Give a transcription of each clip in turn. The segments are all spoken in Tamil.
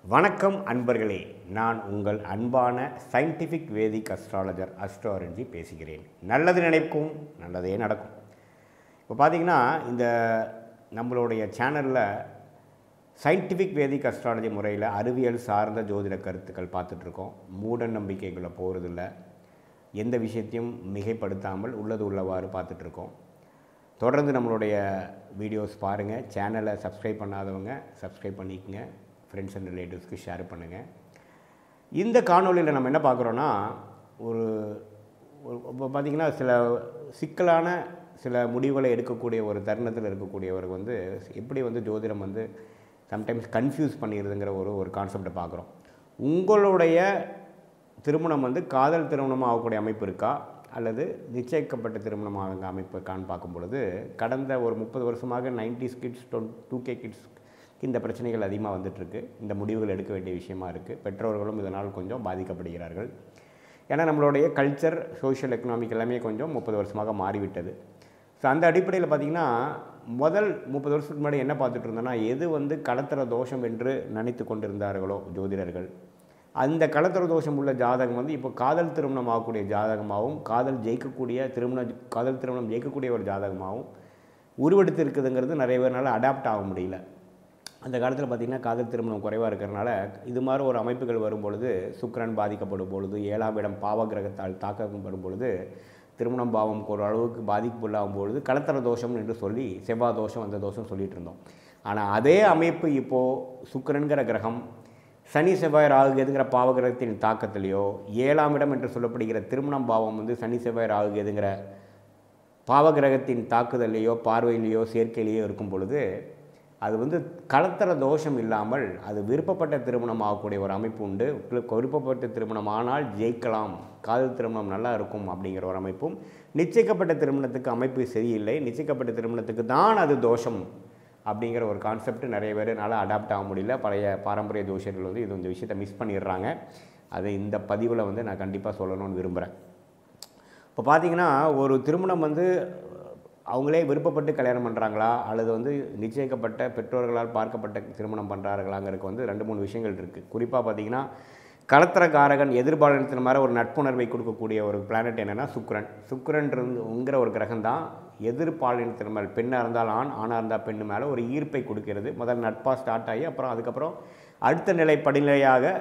வணக்கம் அன்பர்களே நான் உங்கள் அன்பான சயின்டிஃபிக் வேதிக் அஸ்ட்ராலஜர் அஸ்ட்ராலஜி பேசுகிறேன் நல்லது நினைக்கும் நல்லதே நடக்கும் இப்போ பார்த்தீங்கன்னா இந்த நம்மளுடைய சேனலில் சயின்டிஃபிக் வேதிக் அஸ்ட்ராலஜி முறையில் அறிவியல் சார்ந்த ஜோதிட கருத்துக்கள் பார்த்துட்ருக்கோம் மூட நம்பிக்கைகளை போகிறதில்ல எந்த விஷயத்தையும் மிகைப்படுத்தாமல் உள்ளது உள்ளவாறு பார்த்துட்ருக்கோம் தொடர்ந்து நம்மளுடைய வீடியோஸ் பாருங்கள் சேனலை சப்ஸ்கிரைப் பண்ணாதவங்க சப்ஸ்கிரைப் பண்ணிக்கங்க ஃப்ரெண்ட்ஸ் அண்ட் ரிலேட்டிவ்ஸ்க்கு ஷேர் பண்ணுங்கள் இந்த காணொளியில் நம்ம என்ன பார்க்குறோன்னா ஒரு ஒரு- இப்போ பார்த்திங்கன்னா சில சிக்கலான சில முடிவுகளை எடுக்கக்கூடிய ஒரு தருணத்தில் இருக்கக்கூடியவருக்கு வந்து எப்படி வந்து ஜோதிடம் வந்து சம்டைம்ஸ் கன்ஃபியூஸ் பண்ணிடுதுங்கிற ஒரு ஒரு கான்செப்டை பார்க்குறோம் உங்களுடைய திருமணம் வந்து காதல் திருமணமாக ஆகக்கூடிய அமைப்பு இருக்கா அல்லது நிச்சயிக்கப்பட்ட திருமணமாக அமைப்பு இருக்கான்னு பார்க்கும் பொழுது கடந்த ஒரு முப்பது வருஷமாக nineties kids two K kids இந்த பிரச்சனைகள் அதிகமாக வந்துட்டுருக்கு இந்த முடிவுகள் எடுக்க வேண்டிய விஷயமா இருக்குது பெற்றோர்களும் இதனால் கொஞ்சம் பாதிக்கப்படுகிறார்கள் ஏன்னா நம்மளுடைய கல்ச்சர் சோஷியல் எக்கனாமிக் எல்லாமே கொஞ்சம் முப்பது வருஷமாக மாறிவிட்டது ஸோ அந்த அடிப்படையில் பார்த்திங்கன்னா முதல் முப்பது வருஷத்துக்கு முன்னாடி என்ன பார்த்துட்டு இருந்தோம்னா எது வந்து கடத்திர தோஷம் என்று நினைத்து கொண்டிருந்தார்களோ ஜோதிடர்கள் அந்த கலத்தர தோஷம் உள்ள ஜாதகம் வந்து இப்போ காதல் திருமணம் ஆகக்கூடிய ஜாதகமாகவும் காதல் ஜெயிக்கக்கூடிய திருமண காதல் திருமணம் ஜெயிக்கக்கூடிய ஒரு ஜாதகமாகவும் உருவெடுத்து இருக்குதுங்கிறது நிறைய பேர்னால அடாப்ட் ஆக முடியல அந்த காலத்தில் பார்த்திங்கன்னா காதல் திருமணம் குறைவாக இருக்கிறனால இது மாதிரி ஒரு அமைப்புகள் வரும் பொழுது சுக்கிரன் பாதிக்கப்படும் பொழுது ஏழாம் இடம் பாவ கிரகத்தால் தாக்கப்படும் பொழுது திருமணம் பாவம் ஒரு அளவுக்கு பாதிப்புள்ளாகும் பொழுது கலத்தர தோஷம் என்று சொல்லி செவ்வாய் தோஷம் அந்த தோஷம் சொல்லிட்டு இருந்தோம் ஆனால் அதே அமைப்பு இப்போது சுக்கிரன்கிற கிரகம் சனி செவ்வாய் ராகு கேதுங்கிற பாவகிரகத்தின் தாக்கத்திலேயோ ஏழாம் இடம் என்று சொல்லப்படுகிற திருமணம் பாவம் வந்து சனி செவ்வாய் ராகு கேதுங்கிற பாவகிரகத்தின் தாக்குதலையோ பார்வையிலேயோ சேர்க்கையிலேயோ இருக்கும் பொழுது அது வந்து கலத்தர தோஷம் இல்லாமல் அது விருப்பப்பட்ட திருமணம் ஆகக்கூடிய ஒரு அமைப்பு உண்டு விருப்பப்பட்ட திருமணம் ஆனால் ஜெயிக்கலாம் காதல் திருமணம் நல்லா இருக்கும் அப்படிங்கிற ஒரு அமைப்பும் நிச்சயிக்கப்பட்ட திருமணத்துக்கு அமைப்பு சரியில்லை நிச்சயிக்கப்பட்ட திருமணத்துக்கு தான் அது தோஷம் அப்படிங்கிற ஒரு கான்செப்ட் நிறைய பேர்னால அடாப்ட் ஆக முடியல பழைய பாரம்பரிய தோஷர்கள் வந்து இது இந்த விஷயத்தை மிஸ் பண்ணிடுறாங்க அதை இந்த பதிவில் வந்து நான் கண்டிப்பாக சொல்லணும்னு விரும்புகிறேன் இப்போ பார்த்தீங்கன்னா ஒரு திருமணம் வந்து அவங்களே விருப்பப்பட்டு கல்யாணம் பண்ணுறாங்களா அல்லது வந்து நிச்சயிக்கப்பட்ட பெற்றோர்களால் பார்க்கப்பட்ட திருமணம் பண்ணுறார்களாங்கிறதுக்கு வந்து ரெண்டு மூணு விஷயங்கள் இருக்குது குறிப்பாக பார்த்தீங்கன்னா கலத்திரக்காரகன் எதிர்பாலனத்தின் மாதிரி ஒரு நட்புணர்வை கொடுக்கக்கூடிய ஒரு பிளானட் என்னென்னா சுக்கிரன் சுக்கிரன் இருந்துங்கிற ஒரு கிரகம் தான் எதிர்பாலினத்தின் மேல் பெண்ணாக இருந்தால் ஆண் ஆணாக இருந்தால் பெண்ணு மேலே ஒரு ஈர்ப்பை கொடுக்கிறது முதல் நட்பாக ஸ்டார்ட் ஆகி அப்புறம் அதுக்கப்புறம் அடுத்த நிலை படிநிலையாக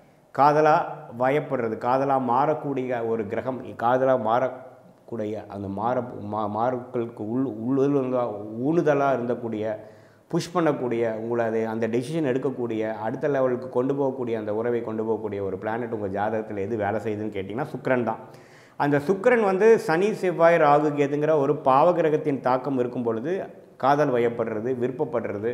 காதலாக வயப்படுறது காதலாக மாறக்கூடிய ஒரு கிரகம் காதலாக மாறக்கூடிய அந்த மாற மா மாறுக்களுக்கு உள் உள்ள ஊணுதலாக இருந்தக்கூடிய புஷ் பண்ணக்கூடிய உங்களை அது அந்த டெசிஷன் எடுக்கக்கூடிய அடுத்த லெவலுக்கு கொண்டு போகக்கூடிய அந்த உறவை கொண்டு போகக்கூடிய ஒரு பிளானட் உங்கள் ஜாதகத்தில் எது வேலை செய்யுதுன்னு கேட்டிங்கன்னா சுக்கிரன் தான் அந்த சுக்கிரன் வந்து சனி செவ்வாய் ராகு கேதுங்கிற ஒரு பாவகிரகத்தின் தாக்கம் இருக்கும் பொழுது காதல் வயப்படுறது விருப்பப்படுறது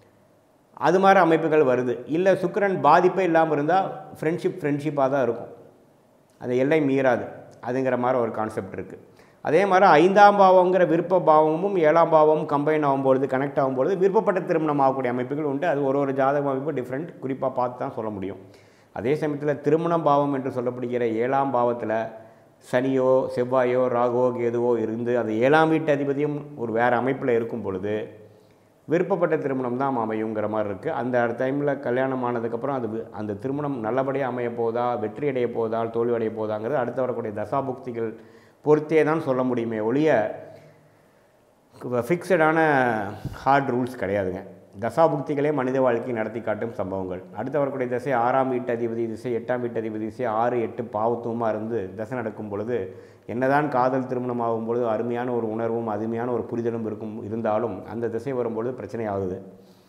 அது மாதிரி அமைப்புகள் வருது இல்லை சுக்கிரன் பாதிப்பே இல்லாமல் இருந்தால் ஃப்ரெண்ட்ஷிப் ஃப்ரெண்ட்ஷிப்பாக தான் இருக்கும் அந்த எல்லை மீறாது அதுங்கிற மாதிரி ஒரு கான்செப்ட் இருக்குது அதே மாதிரி ஐந்தாம் பாவங்கிற விருப்ப பாவமும் ஏழாம் பாவமும் கம்பைன் ஆகும்பொழுது கனெக்ட் ஆகும்பொழுது விருப்பப்பட்ட திருமணம் ஆகக்கூடிய அமைப்புகள் உண்டு அது ஒரு ஒரு ஜாதக அமைப்பு டிஃப்ரெண்ட் குறிப்பாக பார்த்து தான் சொல்ல முடியும் அதே சமயத்தில் திருமணம் பாவம் என்று சொல்லப்படுகிற ஏழாம் பாவத்தில் சனியோ செவ்வாயோ ராகுவோ கேதுவோ இருந்து அது ஏழாம் வீட்டு அதிபதியும் ஒரு வேறு அமைப்பில் இருக்கும் பொழுது விருப்பப்பட்ட திருமணம் தான் அமையுங்கிற மாதிரி இருக்குது அந்த டைமில் கல்யாணம் ஆனதுக்கப்புறம் அது வி- அந்த திருமணம் நல்லபடியாக அமைய போதா வெற்றி அடைய போதா தோல்வி அடைய போதாங்கிறது அடுத்து வரக்கூடிய தசாபுக்திகள் பொறுத்தே தான் சொல்ல முடியுமே ஒழிய ஃபிக்ஸடான ஹார்ட் ரூல்ஸ் கிடையாதுங்க தசாபுக்திகளே மனித வாழ்க்கை நடத்தி காட்டும் சம்பவங்கள் அடுத்து வரக்கூடிய திசை ஆறாம் வீட்டு அதிபதி திசை எட்டாம் வீட்டு அதிபதி திசை ஆறு எட்டு பாவத்துவமாக இருந்து தசை நடக்கும் பொழுது என்னதான் காதல் திருமணம் ஆகும் பொழுது அருமையான ஒரு உணர்வும் அருமையான ஒரு புரிதலும் இருக்கும் இருந்தாலும் அந்த திசை வரும்பொழுது பிரச்சனை ஆகுது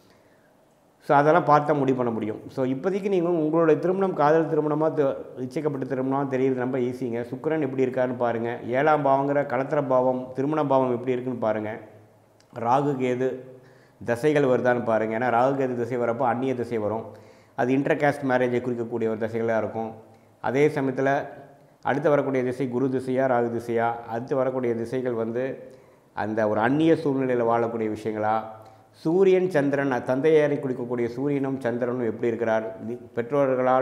ஸோ அதெல்லாம் பார்த்தா முடிவு பண்ண முடியும் ஸோ இப்போதைக்கு நீங்கள் உங்களுடைய திருமணம் காதல் திருமணமாக தி- நிச்சயிக்கப்பட்ட திருமணமாக தெரியுது ரொம்ப ஈஸிங்க சுக்கிரன் எப்படி இருக்காருன்னு பாருங்கள் ஏழாம் பாவங்கிற கலத்திர பாவம் திருமண பாவம் எப்படி இருக்குன்னு பாருங்கள் ராகு கேது தசைகள் வருதான்னு பாருங்கள் ஏன்னா ராகு கேது திசை வரப்போ அந்நிய திசை வரும் அது இன்டர் காஸ்ட் மேரேஜை குறிக்கக்கூடிய ஒரு திசைகளாக இருக்கும் அதே சமயத்தில் அடுத்து வரக்கூடிய திசை குரு திசையா ராகு திசையா அடுத்து வரக்கூடிய திசைகள் வந்து அந்த ஒரு அந்நிய சூழ்நிலையில் வாழக்கூடிய விஷயங்களா சூரியன் சந்திரன் தந்தையாரை குறிக்கக்கூடிய சூரியனும் சந்திரனும் எப்படி இருக்கிறார் தி- பெற்றோர்களால்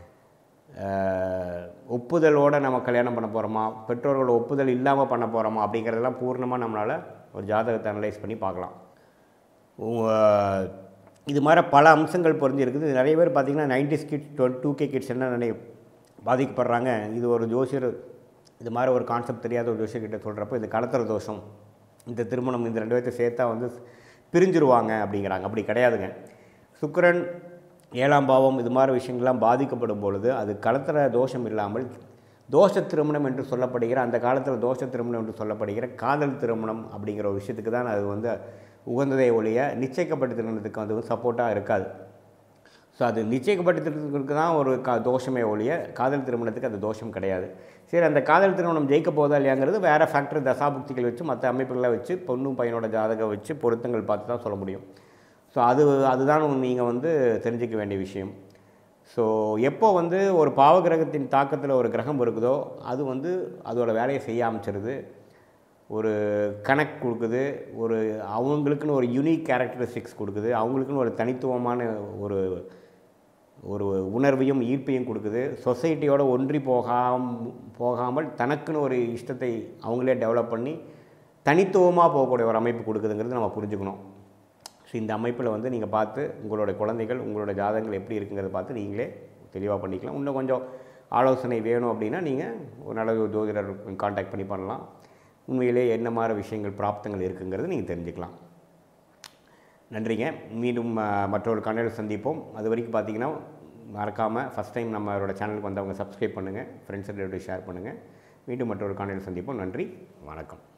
அஹ், ஒப்புதலோடு நம்ம கல்யாணம் பண்ண போகிறோமா பெற்றோர்களோட ஒப்புதல் இல்லாமல் பண்ண போகிறோமா அப்படிங்கிறதெல்லாம் பூர்ணமாக நம்மளால் ஒரு ஜாதகத்தை அனலைஸ் பண்ணி பார்க்கலாம் உங்க- இது மாதிரி பல அம்சங்கள் பொறிஞ்சிருக்குது இது நிறைய பேர் பார்த்தீங்கன்னா நைன்டிஸ் கிட்ஸ் டுவெல் டூ கே கிட்ஸ் என்ன நினை பாதிக்கப்படுறாங்க இது ஒரு ஜோசியர் இது மாதிரி ஒரு கான்செப்ட் தெரியாத ஒரு ஜோசியர்கிட்ட சொல்கிறப்போ இது கடத்தல் தோஷம் இந்த திருமணம் இந்த ரெண்டு பேர்த்த சேர்த்தா வந்து பிரிஞ்சிருவாங்க அப்படிங்கிறாங்க அப்படி கிடையாதுங்க சுக்கிரன் ஏழாம் பாவம் இது மாதிரி விஷயங்கள்லாம் பாதிக்கப்படும் பொழுது அது கடத்துகிற தோஷம் இல்லாமல் தோஷ திருமணம் என்று சொல்லப்படுகிற அந்த காலத்தில் தோஷ திருமணம் என்று சொல்லப்படுகிற காதல் திருமணம் அப்படிங்கிற ஒரு விஷயத்துக்கு தான் அது வந்து உகந்ததை ஒழிய நிச்சயிக்கப்பட்ட திருமணத்துக்கு வந்து சப்போர்ட்டாக இருக்காது ஸோ அது நிச்சயிக்கப்பட்ட திருமணத்துக்கு தான் ஒரு கா தோஷமே ஒழிய காதல் திருமணத்துக்கு அது தோஷம் கிடையாது சரி அந்த காதல் திருமணம் ஜெயிக்க போதா இல்லையாங்கிறது வேறு ஃபேக்டர் தசாபுக்திகள் வச்சு மற்ற அமைப்புகளை வச்சு பொண்ணும் பையனோட ஜாதகம் வச்சு பொருத்தங்கள் பார்த்து தான் சொல்ல முடியும் ஸோ அது அதுதான் நீங்கள் வந்து தெரிஞ்சிக்க வேண்டிய விஷயம் ஸோ எப்போ வந்து ஒரு பாவகிரகத்தின் தாக்கத்தில் ஒரு கிரகம் இருக்குதோ அது வந்து அதோட வேலையை செய்ய ஆரம்பிச்சிருது ஒரு கணக்கு கொடுக்குது ஒரு அவங்களுக்குன்னு ஒரு யூனிக் கேரக்டரிஸ்டிக்ஸ் கொடுக்குது அவங்களுக்குன்னு ஒரு தனித்துவமான ஒரு ஒரு உணர்வையும் ஈர்ப்பையும் கொடுக்குது சொசைட்டியோட ஒன்றி போகாம போகாமல் தனக்குன்னு ஒரு இஷ்டத்தை அவங்களே டெவலப் பண்ணி தனித்துவமாக போகக்கூடிய ஒரு அமைப்பு கொடுக்குதுங்கிறது நம்ம புரிஞ்சுக்கணும் ஸோ இந்த அமைப்பில் வந்து நீங்கள் பார்த்து உங்களோட குழந்தைகள் உங்களோட ஜாதகங்கள் எப்படி இருக்குங்கிறத பார்த்து நீங்களே தெளிவாக பண்ணிக்கலாம் இன்னும் கொஞ்சம் ஆலோசனை வேணும் அப்படின்னா நீங்கள் ஒரு நல்ல ஒரு ஜோதிடர் காண்டாக்ட் பண்ணி பண்ணலாம் உண்மையிலே என்ன மாதிரி விஷயங்கள் பிராப்தங்கள் இருக்குங்கிறது நீங்கள் தெரிஞ்சுக்கலாம் நன்றிங்க மீண்டும் அஹ், மற்றொரு கண்ணல் சந்திப்போம் அது வரைக்கும் பார்த்தீங்கன்னா மறக்காமல் ஃபஸ்ட் டைம் நம்மளோட சேனலுக்கு வந்தவங்க சப்ஸ்கிரைப் பண்ணுங்கள் ஃப்ரெண்ட்ஸ் ரிலேட்டிவ் ஷேர் பண்ணுங்கள் மீண்டும் மற்றொரு காணொலி சந்திப்போம் நன்றி வணக்கம்